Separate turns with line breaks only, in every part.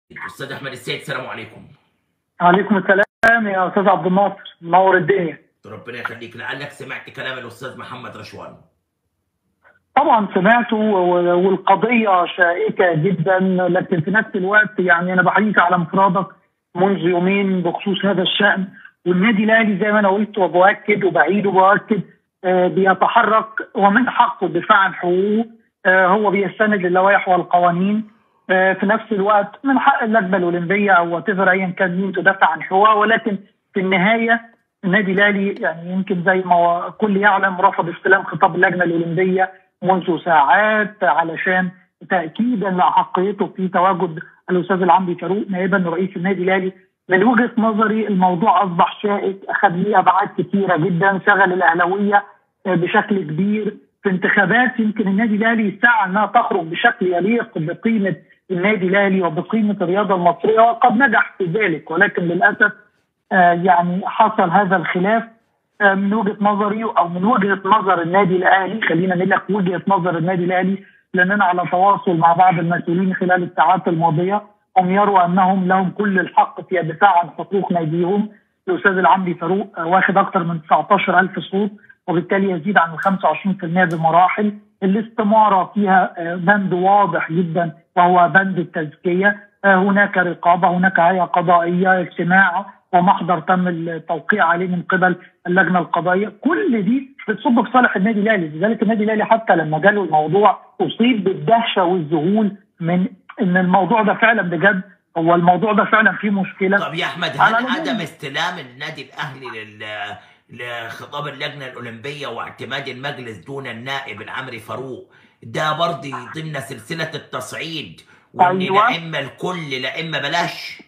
استاذ احمد السيد السلام عليكم
عليكم السلام يا استاذ عبد الناصر منور الدنيا
ربنا يخليك لعلك سمعت كلام الاستاذ محمد رشوان
طبعا سمعته و- والقضيه شائكه جدا لكن في نفس الوقت يعني انا بحييك على انفرادك منذ يومين بخصوص هذا الشان والنادي الاهلي زي ما انا قلت وباكد وبعيد وباكد آه، بيتحرك ومن حقه الدفاع عن حقوقه آه، هو بيستند للوائح والقوانين آه، في نفس الوقت من حق اللجنه الاولمبيه او وات ايا كان مين تدافع عن حقوقها ولكن في النهايه النادي الاهلي يعني يمكن زي ما هو الكل يعلم رفض استلام خطاب اللجنه الاولمبيه منذ ساعات علشان تاكيدا لاحقيته في تواجد الاستاذ العمري فاروق نائبا رئيس النادي الاهلي من وجهه نظري الموضوع اصبح شائك اخذ ليه ابعاد كثيره جدا شغل الاهلاويه بشكل كبير في انتخابات يمكن النادي الاهلي يسعى انها تخرج بشكل يليق بقيمه النادي الاهلي وبقيمه الرياضه المصريه وقد نجح في ذلك ولكن للاسف آه، يعني حصل هذا الخلاف آه، من وجهه نظري او من وجهه نظر النادي الاهلي خلينا نقول لك وجهه نظر النادي الاهلي لاننا على تواصل مع بعض المسؤولين خلال الساعات الماضيه هم يروا انهم لهم كل الحق في الدفاع عن حقوق ناديهم الاستاذ العمري فاروق آه، واخد اكثر من 19000 صوت وبالتالي يزيد عن ال 25% بمراحل الاستماره فيها آه، بند واضح جدا وهو بند التزكيه آه، هناك رقابه هناك هيئه قضائيه اجتماع ومحضر تم التوقيع عليه من قبل اللجنه القضائيه كل دي بتصب في صالح النادي الاهلي لذلك النادي الاهلي حتى لما جاله الموضوع اصيب بالدهشه والذهول من ان الموضوع ده فعلا بجد هو الموضوع ده فعلا فيه مشكله
طب يا احمد هل
على العموم-
عدم استلام النادي الاهلي لل لخطاب اللجنه الاولمبيه واعتماد المجلس دون النائب العمري فاروق ده برضه ضمن سلسله التصعيد وان
أيوة.
لا اما الكل لا اما بلاش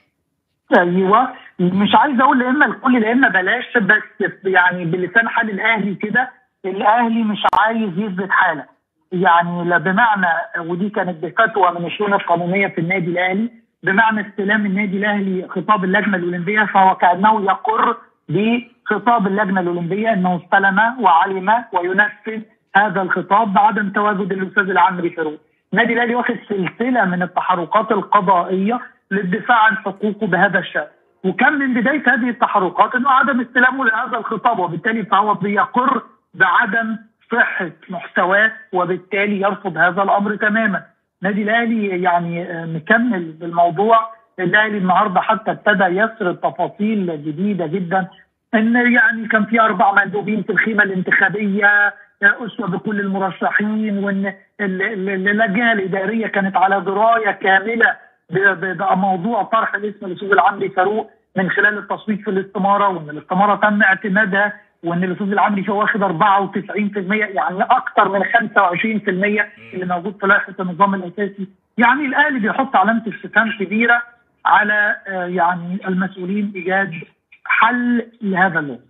ايوه مش عايز اقول لا اما الكل لا اما بلاش بس يعني بلسان حال الاهلي كده الاهلي مش عايز يثبت حاله يعني لا بمعنى ودي كانت بفتوى من الشؤون القانونيه في النادي الاهلي بمعنى استلام النادي الاهلي خطاب اللجنه الاولمبيه فهو كانه يقر بخطاب اللجنه الاولمبيه انه استلم وعلم وينفذ هذا الخطاب بعدم تواجد الاستاذ العمري فاروق. النادي الاهلي واخد سلسله من التحركات القضائيه للدفاع عن حقوقه بهذا الشان. وكان من بدايه هذه التحركات انه عدم استلامه لهذا الخطاب وبالتالي فهو بيقر بعدم صحه محتواه وبالتالي يرفض هذا الامر تماما. النادي الاهلي يعني آه، مكمل بالموضوع الاهلي النهارده حتى ابتدى يسرد تفاصيل جديده جدا ان يعني كان في اربع مندوبين في الخيمه الانتخابيه آه، اسوه بكل المرشحين وان ال- ال- اللجنه الاداريه كانت على درايه كامله ب- ب- بموضوع طرح الاسم الاستاذ العمري فاروق من خلال التصويت في الاستماره وان الاستماره تم اعتمادها وان الاستاذ العمري فيه واخد 94% يعني اكثر من 25% اللي موجود في لائحه النظام الاساسي يعني الاهلي بيحط علامه استفهام كبيره على آه، يعني المسؤولين ايجاد حل لهذا اللغز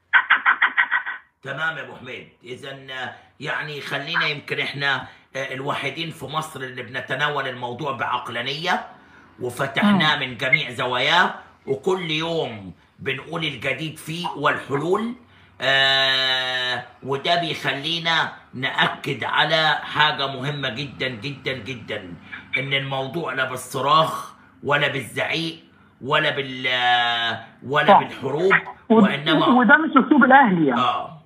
تمام يا ابو حميد اذا يعني خلينا يمكن احنا آه، الوحيدين في مصر اللي بنتناول الموضوع بعقلانيه وفتحناه من جميع زواياه وكل يوم بنقول الجديد فيه والحلول آه وده بيخلينا نأكد على حاجة مهمة جدا جدا جدا إن الموضوع لا بالصراخ ولا بالزعيق ولا بال ولا
صح.
بالحروب
ود-
وإنما
وده مش اسلوب الاهلي يعني
آه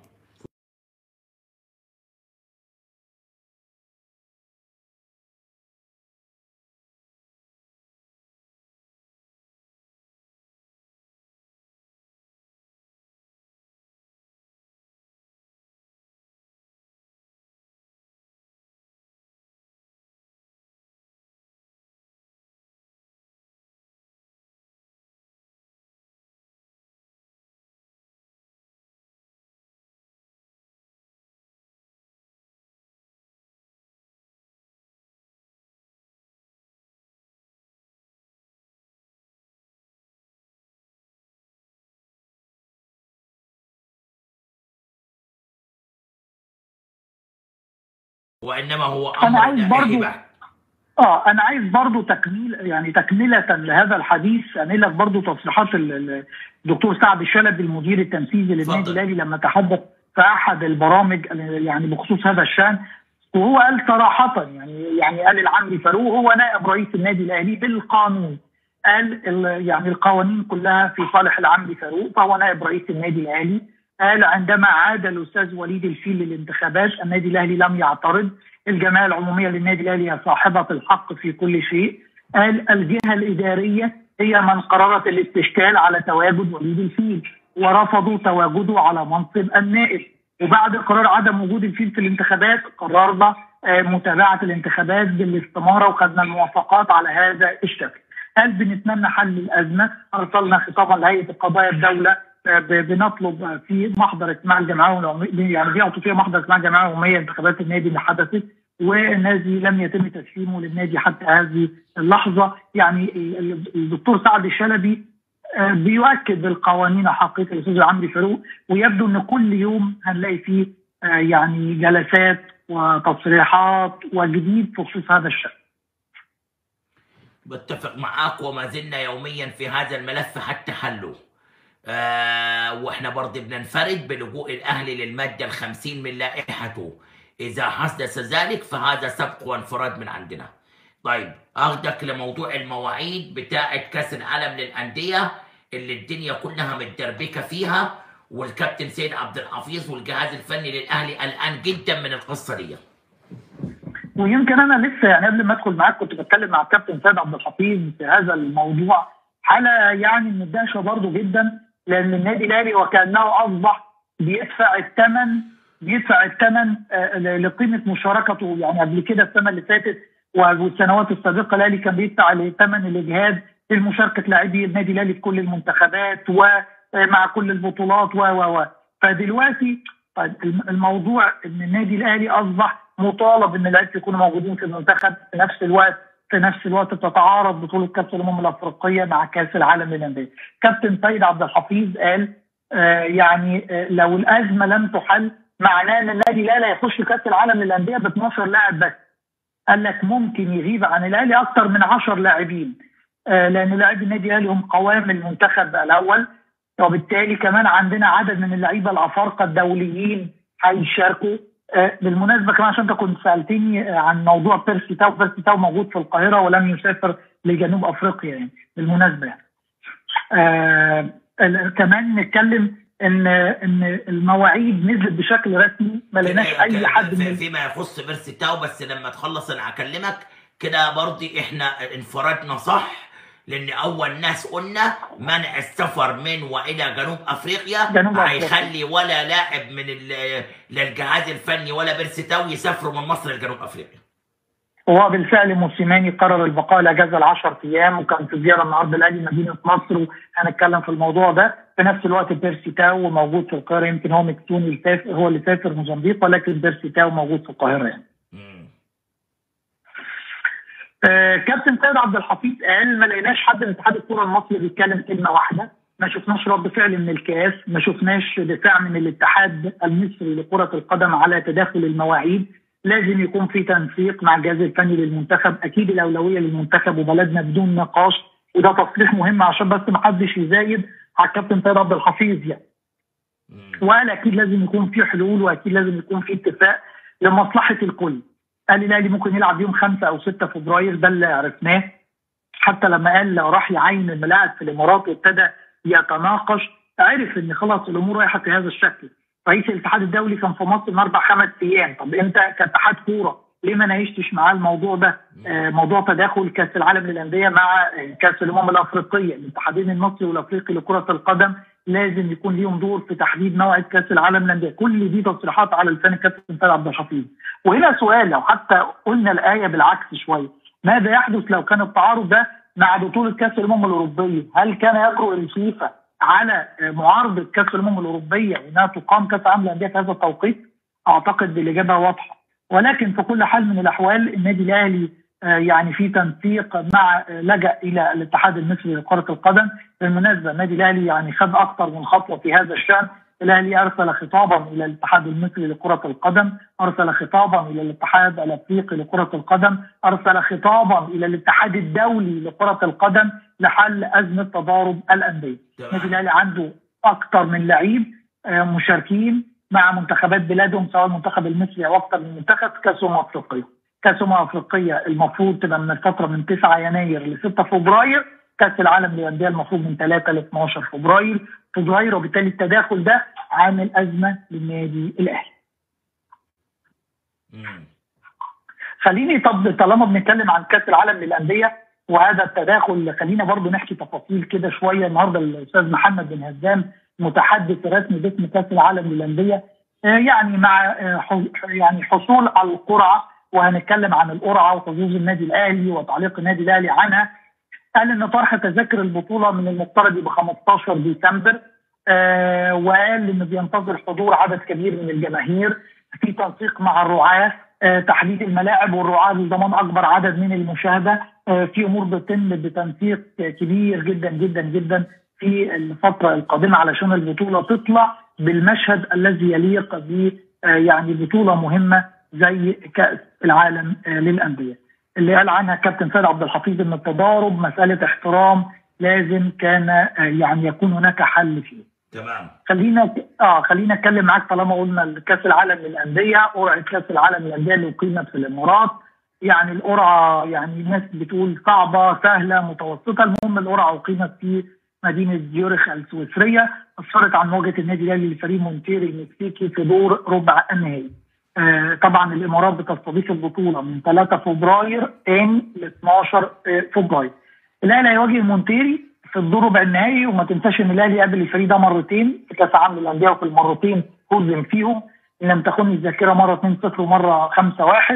وإنما هو
أنا
أمر
عايز برضو-
هبة
اه انا عايز برضو تكميل يعني تكمله لهذا الحديث انقل لك برضو تصريحات ال- ال- الدكتور سعد الشلبي المدير التنفيذي للنادي
اتفضل.
الاهلي لما تحدث في احد البرامج يعني بخصوص هذا الشان وهو قال صراحه يعني يعني قال العمري فاروق هو نائب رئيس النادي الاهلي بالقانون قال ال- يعني القوانين كلها في صالح العمري فاروق فهو نائب رئيس النادي الاهلي قال عندما عاد الاستاذ وليد الفيل للانتخابات النادي الاهلي لم يعترض الجمعيه العموميه للنادي الاهلي هي صاحبه الحق في كل شيء قال الجهه الاداريه هي من قررت الاستشكال على تواجد وليد الفيل ورفضوا تواجده على منصب النائب وبعد قرار عدم وجود الفيل في الانتخابات قررنا آه، متابعه الانتخابات بالاستماره وخدنا الموافقات على هذا الشكل. هل بنتمنى حل الازمه؟ ارسلنا خطابا لهيئه قضايا الدوله آه، ب- بنطلب آه، في محضر اجتماع الجمعيه العموميه يعني بيعطوا فيها محضر اجتماع الجمعيه العموميه انتخابات النادي اللي حدثت والنادي لم يتم تسليمه للنادي حتى هذه اللحظه يعني ال- ال- الدكتور سعد الشلبي آه، بيؤكد بالقوانين حقيقه الاستاذ عمرو فاروق ويبدو ان كل يوم هنلاقي فيه آه، يعني جلسات وتصريحات وجديد بخصوص هذا الشان.
بتفق معاك وما زلنا يوميا في هذا الملف حتى حله آه واحنا برضه بننفرد بلجوء الاهلي للماده الخمسين من لائحته اذا حدث ذلك فهذا سبق وانفراد من عندنا طيب اخدك لموضوع المواعيد بتاعه كاس العالم للانديه اللي الدنيا كلها متدربكه فيها والكابتن سيد عبد الحفيظ والجهاز الفني للاهلي قلقان جدا من القصه دي
ويمكن انا لسه يعني قبل ما ادخل معاك كنت بتكلم مع الكابتن سيد عبد الحفيظ في هذا الموضوع حاله يعني مدهشه برضه جدا لان النادي الاهلي وكانه اصبح بيدفع الثمن بيدفع الثمن آه، ل- لقيمه مشاركته يعني قبل كده السنه اللي فاتت والسنوات السابقه الاهلي كان بيدفع ثمن الاجهاد في مشاركه لاعبي النادي الاهلي في كل المنتخبات ومع كل البطولات و و و فدلوقتي طيب الم- الموضوع ان النادي الاهلي اصبح مطالب ان اللعيبه يكونوا موجودين في المنتخب في نفس الوقت في نفس الوقت تتعارض بطوله كاس الامم الافريقيه مع كاس العالم للانديه. كابتن سيد عبد الحفيظ قال آه يعني آه لو الازمه لم تحل معناه ان النادي الاهلي هيخش كاس العالم للانديه ب 12 لاعب بس. قال لك ممكن يغيب عن الاهلي اكثر من 10 لاعبين آه لان لاعبي النادي الاهلي هم قوام المنتخب الاول وبالتالي كمان عندنا عدد من اللعيبه الافارقه الدوليين هيشاركوا آه، بالمناسبه كمان عشان انت كنت سالتني آه، عن موضوع بيرسي تاو بيرسي تاو موجود في القاهره ولم يسافر لجنوب افريقيا يعني بالمناسبه يعني. آه ال- كمان نتكلم ان ان المواعيد نزلت بشكل رسمي ما لقيناش اي حد
في-
من
فيما يخص بيرسي تاو بس لما تخلص انا هكلمك كده برضه احنا انفردنا صح لان اول ناس قلنا منع السفر من والى جنوب افريقيا
جنوب أفريقيا.
هيخلي ولا لاعب من ال- للجهاز الفني ولا بيرسي تاو يسافروا من مصر لجنوب افريقيا
هو بالفعل موسيماني قرر البقاء الاجازه ال 10 ايام وكان في زياره النهارده الاهلي مدينه نصر وهنتكلم في الموضوع ده في نفس الوقت بيرسي تاو موجود في القاهره يمكن هو مكتوني السافر هو اللي سافر موزمبيق ولكن بيرسي تاو موجود في القاهره يعني.
مم.
آه، كابتن سيد عبد الحفيظ قال ما لقيناش حد من اتحاد الكره المصري بيتكلم كلمه واحده ما شفناش رد فعل من الكاس ما شفناش دفاع من الاتحاد المصري لكره القدم على تداخل المواعيد لازم يكون في تنسيق مع الجهاز الفني للمنتخب اكيد الاولويه للمنتخب وبلدنا بدون نقاش وده تصريح مهم عشان بس ما حدش يزايد على الكابتن سيد عبد الحفيظ يعني
مم.
وقال اكيد لازم يكون في حلول واكيد لازم يكون في اتفاق لمصلحه الكل. قال الاهلي ممكن يلعب يوم 5 او 6 فبراير ده اللي عرفناه حتى لما قال لو راح يعين الملاعب في الامارات وابتدى يتناقش عرف ان خلاص الامور رايحه في هذا الشكل. رئيس الاتحاد الدولي كان في مصر من اربع خمس ايام، طب انت كاتحاد كوره ليه ما ناقشتش معاه الموضوع ده؟ آه موضوع تداخل كاس العالم للانديه مع آه، كاس الامم الافريقيه، الاتحادين المصري والافريقي لكره القدم لازم يكون ليهم دور في تحديد موعد كاس العالم للانديه، كل دي تصريحات على لسان الكابتن سيد عبد الحفيظ. وهنا سؤال لو حتى قلنا الايه بالعكس شويه، ماذا يحدث لو كان التعارض ده مع بطوله كاس الامم الاوروبيه؟ هل كان يجرؤ الفيفا على آه، معارضه كاس الامم الاوروبيه وانها تقام كاس العالم للانديه في هذا التوقيت؟ اعتقد بالاجابه واضحه. ولكن في كل حال من الاحوال النادي الاهلي آه، يعني في تنسيق مع آه، لجا الى الاتحاد المصري لكره القدم بالمناسبه النادي الاهلي يعني خد اكثر من خطوه في هذا الشان الاهلي ارسل خطابا الى الاتحاد المصري لكره القدم ارسل خطابا الى الاتحاد الافريقي لكره القدم ارسل خطابا الى الاتحاد الدولي لكره القدم لحل ازمه تضارب الانديه النادي
تمام
الاهلي عنده اكثر من لعيب آه، مشاركين مع منتخبات بلادهم سواء المنتخب المصري او اكثر من منتخب في كاس امم افريقيا. كاس امم افريقيا المفروض تبقى من الفتره من 9 يناير ل 6 فبراير كاس العالم للانديه المفروض من 3 ل 12 فبراير فبراير وبالتالي التداخل ده عامل ازمه للنادي الاهلي. خليني طب طالما بنتكلم عن كاس العالم للانديه وهذا التداخل خلينا برضو نحكي تفاصيل كده شويه النهارده الاستاذ محمد بن هزام متحدث رسمي باسم كاس العالم للانديه يعني مع يعني حصول القرعه وهنتكلم عن القرعه وحظوظ النادي الاهلي وتعليق النادي الاهلي عنها قال ان طرح تذاكر البطوله من المفترض ب 15 ديسمبر آه وقال انه بينتظر حضور عدد كبير من الجماهير في تنسيق مع الرعاه آه تحديد الملاعب والرعاه لضمان اكبر عدد من المشاهده آه في امور بتتم بتنسيق كبير جدا جدا جدا في الفتره القادمه علشان البطوله تطلع بالمشهد الذي يليق ب يعني بطوله مهمه زي كاس العالم للانديه. اللي قال عنها كابتن سيد عبد الحفيظ ان التضارب مساله احترام لازم كان يعني يكون هناك حل فيه.
تمام
خلينا اه خلينا اتكلم معاك طالما قلنا كاس العالم للانديه قرعه كاس العالم للانديه اللي اقيمت في الامارات يعني القرعه يعني الناس بتقول صعبه سهله متوسطه المهم القرعه اقيمت في مدينه زيورخ السويسريه اسفرت عن مواجهه النادي الاهلي لفريق مونتيري المكسيكي في دور ربع النهائي. آه طبعا الامارات بتستضيف البطوله من 3 فبراير تاني ل 12 فبراير. الاهلي هيواجه مونتيري في الدور ربع النهائي وما تنساش ان الاهلي قابل الفريق ده مرتين في كاس العالم للانديه وفي المرتين هزم فيهم ان لم تخن الذاكره مره 2-0 ومره 5-1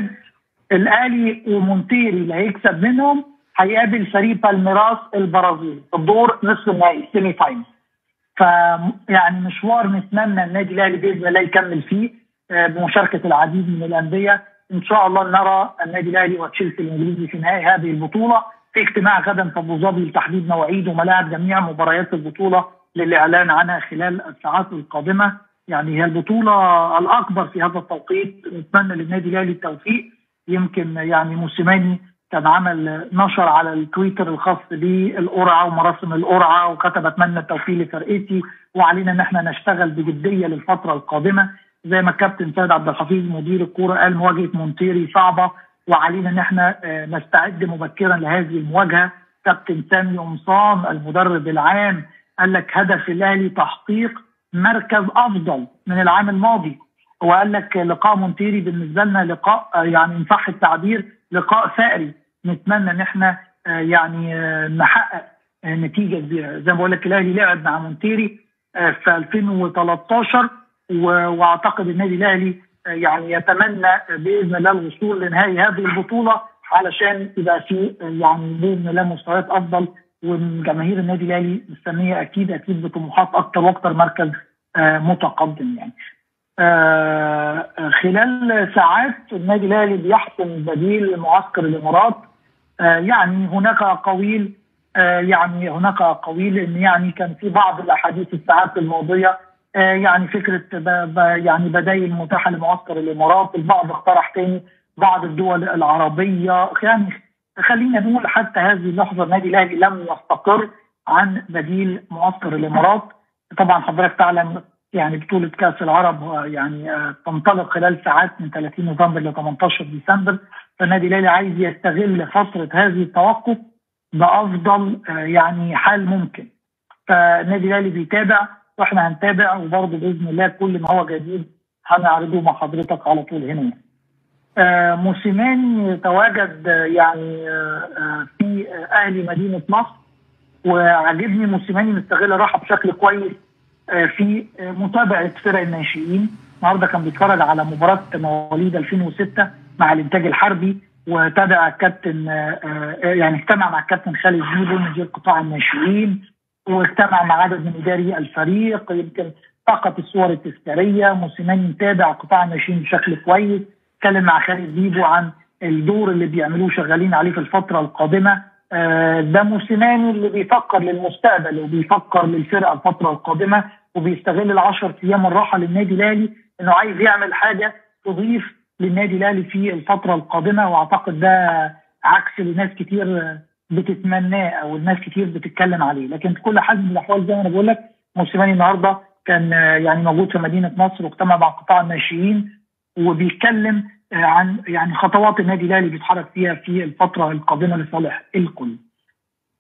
الاهلي ومونتيري اللي هيكسب منهم هيقابل فريق بالميراس البرازيلي في الدور نصف النهائي السيمي فاينل ف يعني مشوار نتمنى النادي الاهلي باذن الله يكمل فيه بمشاركه العديد من الانديه ان شاء الله نرى النادي الاهلي وتشيلسي الانجليزي في نهائي هذه البطوله في اجتماع غدا في ابو ظبي لتحديد مواعيد وملاعب جميع مباريات البطوله للاعلان عنها خلال الساعات القادمه يعني هي البطوله الاكبر في هذا التوقيت نتمنى للنادي الاهلي التوفيق يمكن يعني موسيماني كان عمل نشر على التويتر الخاص بالقرعه ومراسم القرعه وكتب اتمنى التوفيق لفرقتي وعلينا ان احنا نشتغل بجديه للفتره القادمه زي ما الكابتن سيد عبد الحفيظ مدير الكوره قال مواجهه مونتيري صعبه وعلينا ان احنا نستعد مبكرا لهذه المواجهه كابتن سامي قمصان المدرب العام قال لك هدف الاهلي تحقيق مركز افضل من العام الماضي وقال لك لقاء مونتيري بالنسبه لنا لقاء يعني ان صح التعبير لقاء ثأري نتمنى ان احنا يعني نحقق نتيجه كبيره زي ما بقول لك الاهلي لعب مع مونتيري في 2013 واعتقد النادي الاهلي يعني يتمنى باذن الله الوصول لنهائي هذه البطوله علشان يبقى في يعني باذن الله مستويات افضل وجماهير النادي الاهلي مستنيه اكيد اكيد بطموحات اكتر واكتر مركز متقدم يعني. آه خلال ساعات النادي الاهلي بيحسم بديل لمعسكر الامارات آه يعني هناك اقاويل آه يعني هناك اقاويل ان يعني كان في بعض الاحاديث الساعات الماضيه يعني فكره ب ب يعني بدائل متاحه لمعسكر الامارات البعض اقترح تاني بعض الدول العربيه يعني خلينا نقول حتى هذه اللحظه النادي الاهلي لم يستقر عن بديل معسكر الامارات طبعا حضرتك تعلم يعني بطولة كأس العرب يعني تنطلق خلال ساعات من 30 نوفمبر ل 18 ديسمبر فالنادي الأهلي عايز يستغل فترة هذه التوقف بأفضل يعني حال ممكن فالنادي الأهلي بيتابع واحنا هنتابع وبرضه بإذن الله كل ما هو جديد هنعرضه مع حضرتك على طول هنا آه موسيماني تواجد يعني آه في أهلي مدينة مصر وعجبني موسيماني مستغل الراحة بشكل كويس في متابعه فرق الناشئين النهارده كان بيتفرج على مباراه مواليد 2006 مع الانتاج الحربي وتابع الكابتن يعني اجتمع مع الكابتن خالد زيبو مدير قطاع الناشئين واجتمع مع عدد من اداري الفريق يمكن فقط الصور التذكاريه موسيماني متابع قطاع الناشئين بشكل كويس اتكلم مع خالد زيبو عن الدور اللي بيعملوه شغالين عليه في الفتره القادمه ده موسيماني اللي بيفكر للمستقبل وبيفكر للفرقه الفتره القادمه وبيستغل العشر ايام الراحه للنادي الاهلي انه عايز يعمل حاجه تضيف للنادي الاهلي في الفتره القادمه واعتقد ده عكس اللي ناس كتير بتتمناه او الناس كتير بتتكلم عليه لكن في كل حال من الاحوال زي ما انا بقول لك موسيماني النهارده كان يعني موجود في مدينه نصر واجتمع مع قطاع الناشئين وبيتكلم عن يعني خطوات النادي الاهلي بيتحرك فيها في الفتره القادمه لصالح الكل.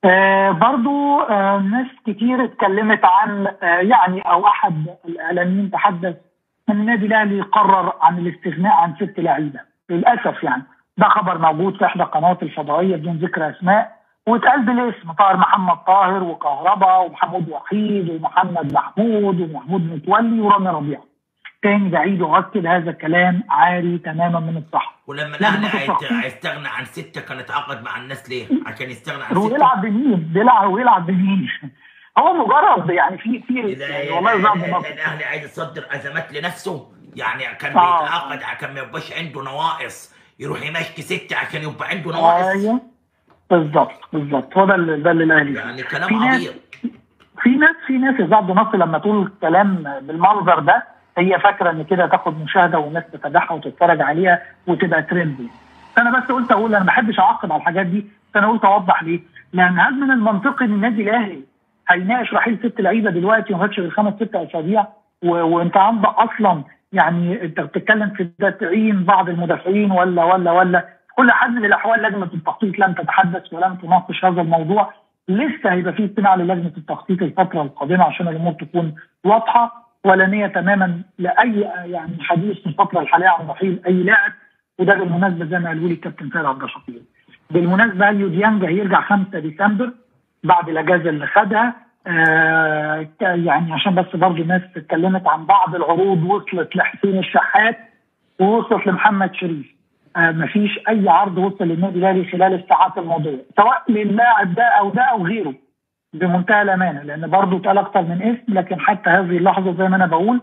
آه برضو آه ناس كتير اتكلمت عن آه يعني او احد الاعلاميين تحدث ان النادي الاهلي قرر عن الاستغناء عن ست لعيبه للاسف يعني ده خبر موجود في احدى القنوات الفضائيه بدون ذكر اسماء واتقال بالاسم طاهر محمد طاهر وكهربا ومحمود وحيد ومحمد محمود ومحمود متولي ورامي ربيعه. تاني بعيد واؤكد هذا الكلام عاري تماما من الصحه.
ولما
لجنة
الاهلي هيت-
التخطيط.
هيستغنى عن سته كان اتعاقد مع الناس ليه؟ عشان يستغنى عن
هو
سته
يلعب بمين؟ بيلعب ويلعب بمين؟ هو مجرد يعني في في
لا-
يعني
لا-
والله
لا-
زعل
لا-
مصر
الاهلي عايز يصدر ازمات لنفسه يعني كان
آه.
بيتعاقد عشان ما يبقاش عنده نواقص يروح يمشي سته عشان يبقى عنده نواقص
ايوه بالظبط بالظبط هو ده اللي ده اللي الاهلي
يعني
في
كلام
ناس-
عبيط
في ناس في ناس يا عبد الناصر لما تقول كلام بالمنظر ده هي فاكره ان كده تاخد مشاهده والناس تتابعها وتتفرج عليها وتبقى ترند انا بس قلت اقول انا ما بحبش اعقب على الحاجات دي بس انا قلت اوضح ليه؟ لان هل من المنطقي ان النادي الاهلي هيناقش رحيل ست لعيبه دلوقتي وما فاتش غير خمس ست اسابيع و- وانت عندك اصلا يعني انت بتتكلم في ده تعيين بعض المدافعين ولا ولا ولا في كل حال من الاحوال لجنه التخطيط لم تتحدث ولم تناقش هذا الموضوع لسه هيبقى في اجتماع للجنه التخطيط الفتره القادمه عشان الامور تكون واضحه ولا نيه تماما لاي يعني حديث في الفتره الحاليه عن رحيل اي لاعب وده بالمناسبه زي ما قالوا لي الكابتن سيد عبد الحفيظ. بالمناسبه اليو ديانج هيرجع 5 ديسمبر بعد الاجازه اللي خدها آه ك- يعني عشان بس برضه الناس اتكلمت عن بعض العروض وصلت لحسين الشحات ووصلت لمحمد شريف آه مفيش اي عرض وصل للنادي الاهلي خلال الساعات الماضيه سواء للاعب ده او ده او غيره بمنتهى الامانه لان برضه اتقال اكتر من اسم لكن حتى هذه اللحظه زي ما انا بقول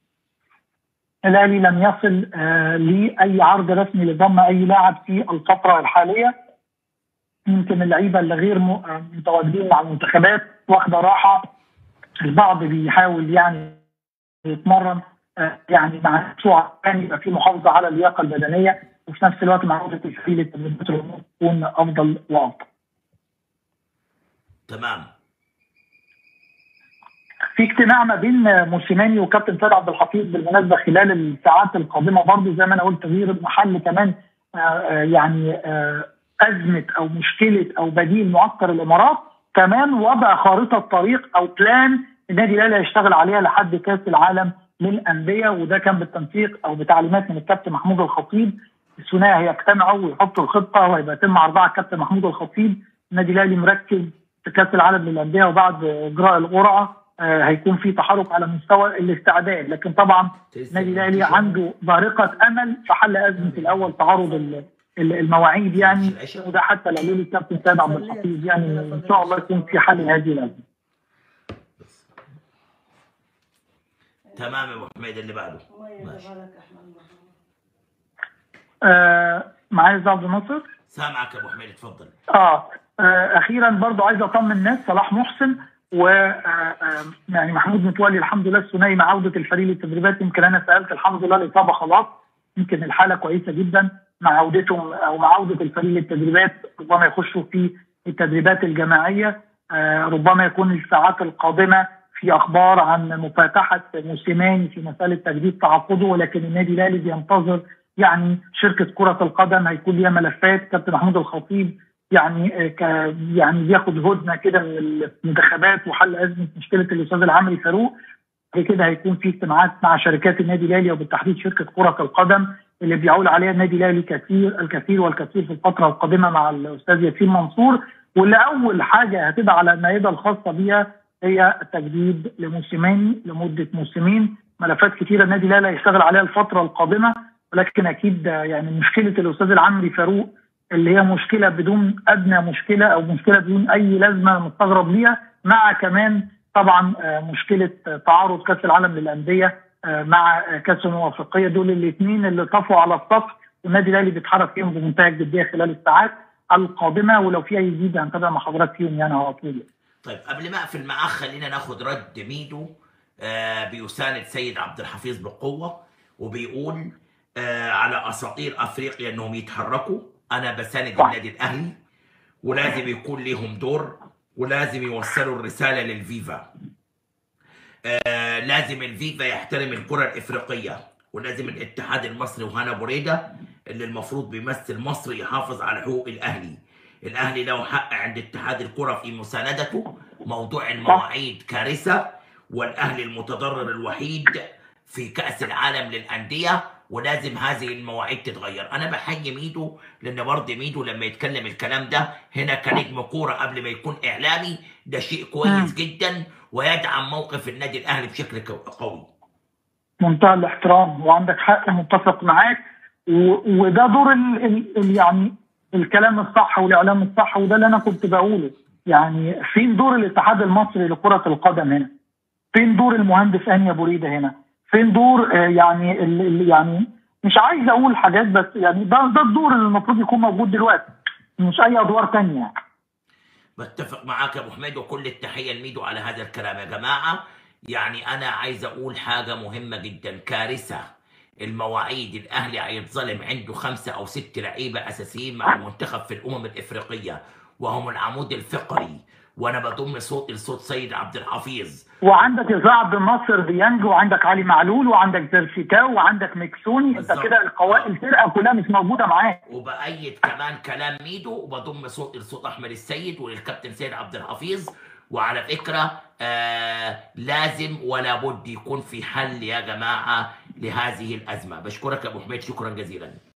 الاهلي لم يصل آه لاي عرض رسمي لضم اي لاعب في الفتره الحاليه يمكن اللعيبه اللي غير م- آه، متواجدين مع المنتخبات واخده راحه البعض بيحاول يعني يتمرن آه، يعني مع نفسه عشان يبقى في محافظه على اللياقه البدنيه وفي نفس الوقت مع عوده الفريق للتدريبات الامور تكون افضل وافضل.
تمام
في اجتماع ما بين موسيماني وكابتن سيد عبد الحفيظ بالمناسبه خلال الساعات القادمه برضه زي ما انا قلت تغيير محل كمان آه، آه، يعني آه، ازمه او مشكله او بديل معسكر الامارات كمان وضع خارطه طريق او بلان النادي الاهلي هيشتغل عليها لحد كاس العالم للانديه وده كان بالتنسيق او بتعليمات من الكابتن محمود الخطيب الثنائي هيجتمعوا ويحطوا الخطه وهيبقى يتم عرضها الكابتن محمود الخطيب النادي الاهلي مركز في كاس العالم للانديه وبعد اجراء القرعه آه، هيكون في تحرك على مستوى الاستعداد لكن طبعا النادي الاهلي عنده بارقه امل في حل ازمه الاول تعارض ال- ال- المواعيد يعني وده حتى اللي قالوا لي الكابتن سيد عبد الحفيظ يعني ان شاء الله يكون في حل هذه الازمه.
تمام يا ابو حميد اللي بعده
الله
ماشي.
يجزاك احمد محمد
آه معايا أستاذ عبد الناصر؟
سامعك يا ابو حميد اتفضل
آه, اه اخيرا برضو عايز اطمن الناس صلاح محسن و آه، آه، يعني محمود متولي الحمد لله الثنائي مع عوده الفريق للتدريبات يمكن انا سالت الحمد لله الاصابه خلاص يمكن الحاله كويسه جدا مع عودتهم او مع عوده الفريق للتدريبات ربما يخشوا في التدريبات الجماعيه آه، ربما يكون الساعات القادمه في اخبار عن مفاتحه موسيماني في مساله تجديد تعاقده ولكن النادي الاهلي بينتظر يعني شركه كره القدم هيكون ليها ملفات كابتن محمود الخطيب يعني آه، ك يعني بياخد هدنه كده من المنتخبات وحل ازمه مشكله الاستاذ العمري فاروق بعد كده هيكون في اجتماعات مع شركات النادي الاهلي وبالتحديد شركه كره القدم اللي بيعول عليها النادي الاهلي كثير الكثير والكثير في الفتره القادمه مع الاستاذ ياسين منصور واللي اول حاجه هتبقى على المائده الخاصه بيها هي التجديد لموسمين لمده موسمين ملفات كثيره النادي الاهلي هيشتغل عليها الفتره القادمه ولكن اكيد آه، يعني مشكله الاستاذ العمري فاروق اللي هي مشكله بدون ادنى مشكله او مشكله بدون اي لازمه مستغرب ليها مع كمان طبعا آه، مشكله آه، تعارض كاس العالم للانديه آه، مع آه، كاس الامم الافريقيه دول الاثنين اللي طفوا على السطح والنادي الاهلي بيتحرك فيهم بمنتهى الجديه خلال الساعات القادمه ولو في اي جديد هنتابع مع حضرتك فيهم يعني على طول
طيب قبل ما اقفل معاك خلينا ناخد رد ميدو آه بيساند سيد عبد الحفيظ بقوه وبيقول آه على اساطير افريقيا انهم يتحركوا انا بساند
صح.
النادي الاهلي ولازم يكون ليهم دور ولازم يوصلوا الرساله للفيفا آه لازم الفيفا يحترم الكره الافريقيه ولازم الاتحاد المصري وهنا بريده اللي المفروض بيمثل مصر يحافظ على حقوق الاهلي الاهلي له حق عند اتحاد الكره في مساندته موضوع المواعيد كارثه والاهلي المتضرر الوحيد في كاس العالم للانديه ولازم هذه المواعيد تتغير انا بحيي ميدو لان برضه ميدو لما يتكلم الكلام ده هنا كنجم كوره قبل ما يكون اعلامي ده شيء كويس جدا ويدعم موقف النادي الاهلي بشكل كو- قوي
منتهى الاحترام وعندك حق متفق معاك و- وده دور ال ال ال يعني الكلام الصح والاعلام الصح وده اللي انا كنت بقوله يعني فين دور الاتحاد المصري لكره القدم هنا؟ فين دور المهندس انيا بوريده هنا؟ فين دور آه، يعني ال ال يعني مش عايز اقول حاجات بس يعني ده ده الدور اللي المفروض يكون موجود دلوقتي مش اي ادوار تانية يعني.
بتفق معاك يا ابو حميد وكل التحيه لميدو على هذا الكلام يا جماعه يعني انا عايز اقول حاجه مهمه جدا كارثه المواعيد الاهلي هيتظلم عنده خمسه او ست لعيبه اساسيين مع المنتخب في الامم الافريقيه وهم العمود الفقري وانا بضم صوتي لصوت سيد عبد الحفيظ
وعندك اذاعه بناصر ديانج وعندك علي معلول وعندك زرشيكاو وعندك ميكسوني انت
بالظبط.
كده القوائم الفرقه كلها مش موجوده معاك
وبأيد كمان كلام ميدو وبضم صوتي لصوت احمد السيد وللكابتن سيد عبد الحفيظ وعلى فكره آه لازم ولا بد يكون في حل يا جماعه لهذه الازمه بشكرك يا ابو حميد شكرا جزيلا